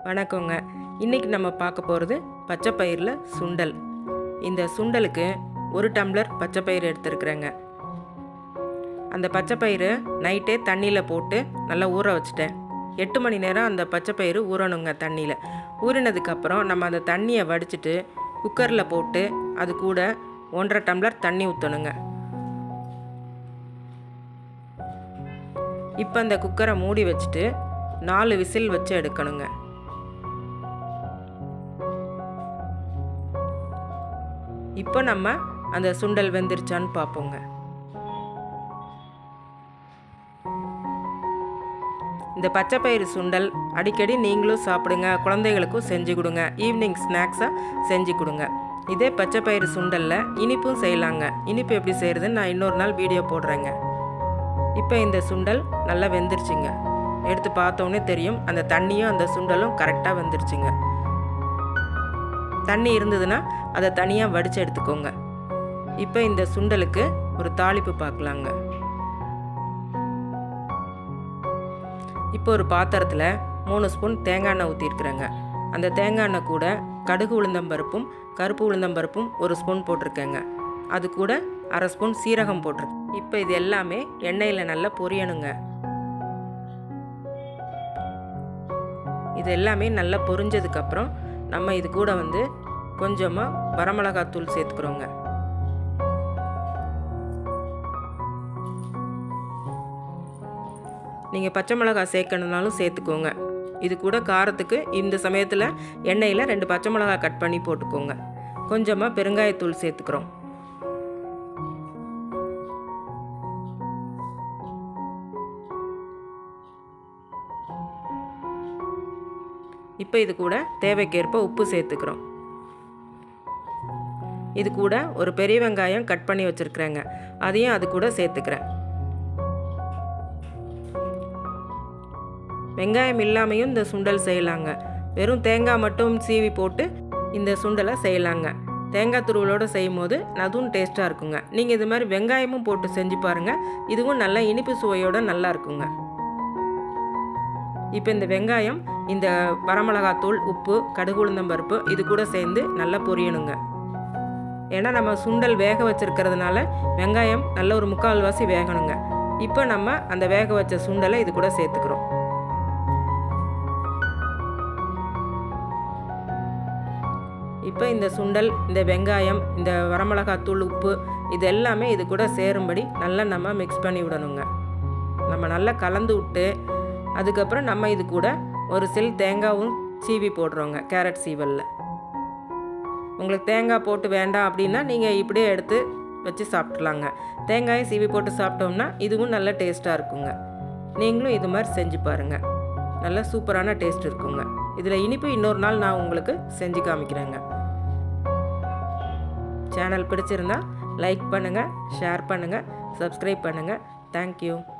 வணக்கங்க இன்றைக்கி நம்ம பார்க்க போகிறது பச்சைப்பயிரில் சுண்டல் இந்த சுண்டலுக்கு ஒரு டம்ளர் பச்சைப்பயிறு எடுத்துருக்குறேங்க அந்த பச்சைப்பயிறு நைட்டே தண்ணியில் போட்டு நல்லா ஊற வச்சுட்டேன் எட்டு மணி நேரம் அந்த பச்சைப்பயிறு ஊறணுங்க தண்ணியில் ஊறினதுக்கப்புறம் நம்ம அந்த தண்ணியை வடிச்சிட்டு குக்கரில் போட்டு அது கூட ஒன்றரை டம்ளர் தண்ணி ஊற்றணுங்க இப்போ அந்த குக்கரை மூடி வச்சுட்டு நாலு விசில் வச்சு எடுக்கணுங்க இப்போ நம்ம அந்த சுண்டல் வெந்துருச்சான்னு பார்ப்போங்க இந்த பச்சைப்பயிறு சுண்டல் அடிக்கடி நீங்களும் சாப்பிடுங்க குழந்தைகளுக்கும் செஞ்சு கொடுங்க ஈவினிங் ஸ்நாக்ஸாக செஞ்சு கொடுங்க இதே பச்சைப்பயிறு சுண்டலில் இனிப்பும் செய்யலாங்க இனிப்பு எப்படி செய்கிறதுன்னு நான் இன்னொரு நாள் வீடியோ போடுறேங்க இப்போ இந்த சுண்டல் நல்லா வெந்துருச்சுங்க எடுத்து பார்த்தோன்னே தெரியும் அந்த தண்ணியும் அந்த சுண்டலும் கரெக்டாக வெந்துருச்சுங்க தண்ணி இருந்ததுன்னா அதை தனியாக வடித்து எடுத்துக்கோங்க இப்போ இந்த சுண்டலுக்கு ஒரு தாளிப்பு பார்க்கலாங்க இப்போ ஒரு பாத்திரத்தில் மூணு ஸ்பூன் தேங்காய் எண்ணெய் ஊற்றிருக்குறேங்க அந்த தேங்காய் எண்ணெய் கூட கடுகு உளுந்தம்பருப்பும் கருப்பு உளுந்தம்பருப்பும் ஒரு ஸ்பூன் போட்டிருக்கேங்க அது கூட அரை ஸ்பூன் சீரகம் போட்டிருக்கேன் இப்போ இது எல்லாமே எண்ணெயில் நல்லா பொரியணுங்க இது எல்லாமே நல்லா பொரிஞ்சதுக்கப்புறம் நம்ம இது கூட வந்து கொஞ்சமாக வரமிளகாத்தூள் சேர்த்துக்கிறோங்க நீங்கள் பச்சை மிளகாய் சேர்க்கணுனாலும் சேர்த்துக்கோங்க இது கூட காரத்துக்கு இந்த சமயத்தில் எண்ணெயில் ரெண்டு பச்சை மிளகாய் கட் பண்ணி போட்டுக்கோங்க கொஞ்சமாக பெருங்காயத்தூள் சேர்த்துக்கிறோம் இப்போ இது கூட தேவைக்கேற்ப உப்பு சேர்த்துக்கிறோம் இது கூட ஒரு பெரிய வெங்காயம் கட் பண்ணி வச்சுருக்குறேங்க அதையும் அது கூட சேர்த்துக்கிறேன் வெங்காயம் இல்லாமையும் இந்த சுண்டல் செய்யலாங்க வெறும் தேங்காய் மட்டும் சீவி போட்டு இந்த சுண்டலை செய்யலாங்க தேங்காய் துருவலோடு செய்யும் போது அதுவும் டேஸ்ட்டாக இருக்குங்க நீங்கள் இது மாதிரி வெங்காயமும் போட்டு செஞ்சு பாருங்கள் இதுவும் நல்லா இனிப்பு சுவையோடு நல்லா இருக்குங்க இப்போ இந்த வெங்காயம் இந்த வரமிளகாத்தூள் உப்பு கடுகு உளுந்தம்பருப்பு இது கூட சேர்ந்து நல்லா பொரியணுங்க ஏன்னா நம்ம சுண்டல் வேக வச்சுருக்கிறதுனால வெங்காயம் நல்ல ஒரு முக்கால்வாசி வேகணுங்க இப்போ நம்ம அந்த வேக வச்ச சுண்டலை இது கூட சேர்த்துக்கிறோம் இப்போ இந்த சுண்டல் இந்த வெங்காயம் இந்த வரமிளகாத்தூள் உப்பு இது எல்லாமே இது கூட சேரும்படி நல்லா நம்ம மிக்ஸ் பண்ணி விடணுங்க நம்ம நல்லா கலந்து விட்டு அதுக்கப்புறம் நம்ம இது கூட ஒரு சில் தேங்காவும் சீவி போடுறோங்க கேரட் சீவலில் உங்களுக்கு தேங்காய் போட்டு வேண்டாம் அப்படின்னா நீங்கள் இப்படியே எடுத்து வச்சு சாப்பிட்லாங்க தேங்காயை சீவி போட்டு சாப்பிட்டோம்னா இதுவும் நல்ல டேஸ்ட்டாக இருக்குங்க நீங்களும் இது மாதிரி செஞ்சு பாருங்கள் நல்ல சூப்பரான டேஸ்ட் இருக்குங்க இதில் இனிப்பு இன்னொரு நாள் நான் உங்களுக்கு செஞ்சு காமிக்கிறேங்க சேனல் பிடிச்சிருந்தா லைக் பண்ணுங்கள் ஷேர் பண்ணுங்கள் சப்ஸ்கிரைப் பண்ணுங்கள் தேங்க்யூ